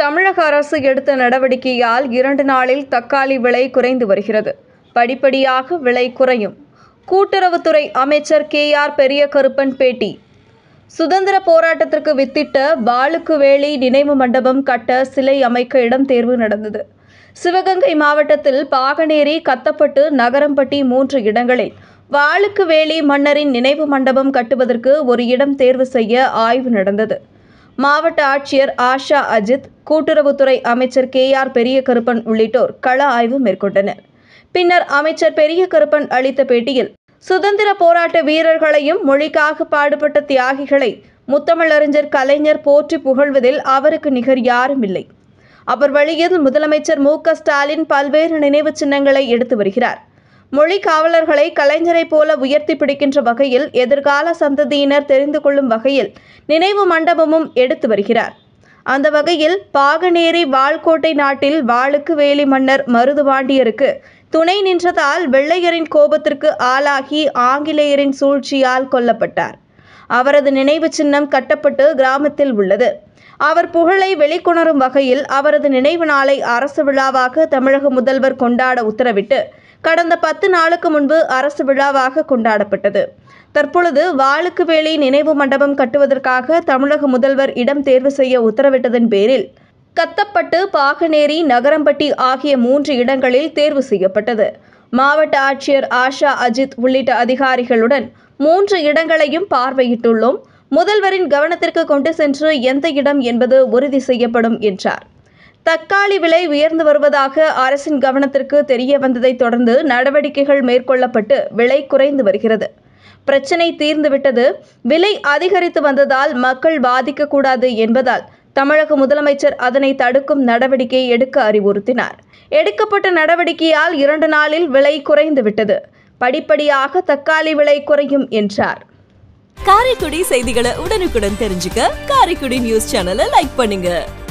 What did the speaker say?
தமிழக அரசு எடுத்த நடவடிக்கையால் இரண்டு நாளில் தக்காளி விலை குறைந்து வருகிறது படிப்படியாக விலை குறையும் கூட்டுறவுத்துறை அமைச்சர் கே ஆர் பெரிய கருப்பன் பேட்டி சுதந்திர போராட்டத்திற்கு வித்திட்ட பாலுக்கு வேலி நினைவு மண்டபம் கட்ட சிலை அமைக்க இடம் தேர்வு நடந்தது சிவகங்கை மாவட்டத்தில் பாகனேரி கத்தப்பட்டு நகரம்பட்டி மூன்று இடங்களில் வாளுக்கு வேலி மன்னரின் நினைவு மண்டபம் கட்டுவதற்கு ஒரு இடம் தேர்வு செய்ய ஆய்வு நடந்தது மாவட்ட ஆட்சியர் ஆஷா அஜித் கூட்டுறவுத்துறை அமைச்சர் கே ஆர் பெரிய கருப்பன் உள்ளிட்டோர் கள ஆய்வு மேற்கொண்டனர் பின்னர் அமைச்சர் பெரிய கருப்பன் அளித்த பேட்டியில் சுதந்திர போராட்ட வீரர்களையும் மொழிக்காக பாடுபட்ட தியாகிகளை முத்தமிழறிஞர் கலைஞர் போற்றி புகழ்வதில் அவருக்கு நிகர் யாரும் இல்லை அவர் வழியில் முதலமைச்சர் மு க ஸ்டாலின் பல்வேறு நினைவு சின்னங்களை எடுத்து வருகிறார் மொழி காவலர்களை கலைஞரைப் போல உயர்த்தி பிடிக்கின்ற வகையில் எதிர்கால சந்ததியினர் தெரிந்து கொள்ளும் வகையில் நினைவு மண்டபமும் எடுத்து வருகிறார் அந்த வகையில் பாகனேரி வாள்கோட்டை நாட்டில் வாளுக்கு வேலி மன்னர் மருதுபாண்டியருக்கு துணை நின்றதால் வெள்ளையரின் கோபத்திற்கு ஆளாகி ஆங்கிலேயரின் சூழ்ச்சியால் கொல்லப்பட்டார் அவரது நினைவு சின்னம் கட்டப்பட்டு கிராமத்தில் உள்ளது அவர் புகழை வெளிக்கொணரும் வகையில் அவரது நினைவு நாளை அரசு விழாவாக தமிழக முதல்வர் கொண்டாட உத்தரவிட்டு கடந்த பத்து நாளுக்கு முன்பு அரசு விழாவாக கொண்டாடப்பட்டது தற்பொழுது வாளுக்கு வேலி நினைவு மண்டபம் கட்டுவதற்காக தமிழக முதல்வர் இடம் தேர்வு செய்ய உத்தரவிட்டதன் பேரில் கத்தப்பட்டு பாகனேரி நகரம்பட்டி ஆகிய மூன்று இடங்களில் தேர்வு செய்யப்பட்டது மாவட்ட ஆட்சியர் ஆஷா அஜித் உள்ளிட்ட அதிகாரிகளுடன் மூன்று இடங்களையும் பார்வையிட்டுள்ளோம் முதல்வரின் கவனத்திற்கு கொண்டு சென்று எந்த இடம் என்பது உறுதி செய்யப்படும் என்றார் தக்காளி விலை உயர்ந்து வருவதாக அரசின் கவனத்திற்கு தெரிய வந்ததைத் தொடர்ந்து நடவடிக்கைகள் மேற்கொள்ளப்பட்டு விலை குறைந்து வருகிறது பிரச்சினை தீர்ந்துவிட்டது விலை அதிகரித்து வந்ததால் மக்கள் பாதிக்கக்கூடாது என்பதால் தமிழக முதலமைச்சர் அதனை தடுக்கும் நடவடிக்கை எடுக்க அறிவுறுத்தினார் எடுக்கப்பட்ட நடவடிக்கையால் இரண்டு நாளில் விலை குறைந்துவிட்டது படிப்படியாக தக்காளி விலை குறையும் என்றார் காரைக்குடி செய்திகளை உடனுக்குடன் தெரிஞ்சுக்க காரைக்குடி நியூஸ் சேனலை லைக் பண்ணுங்க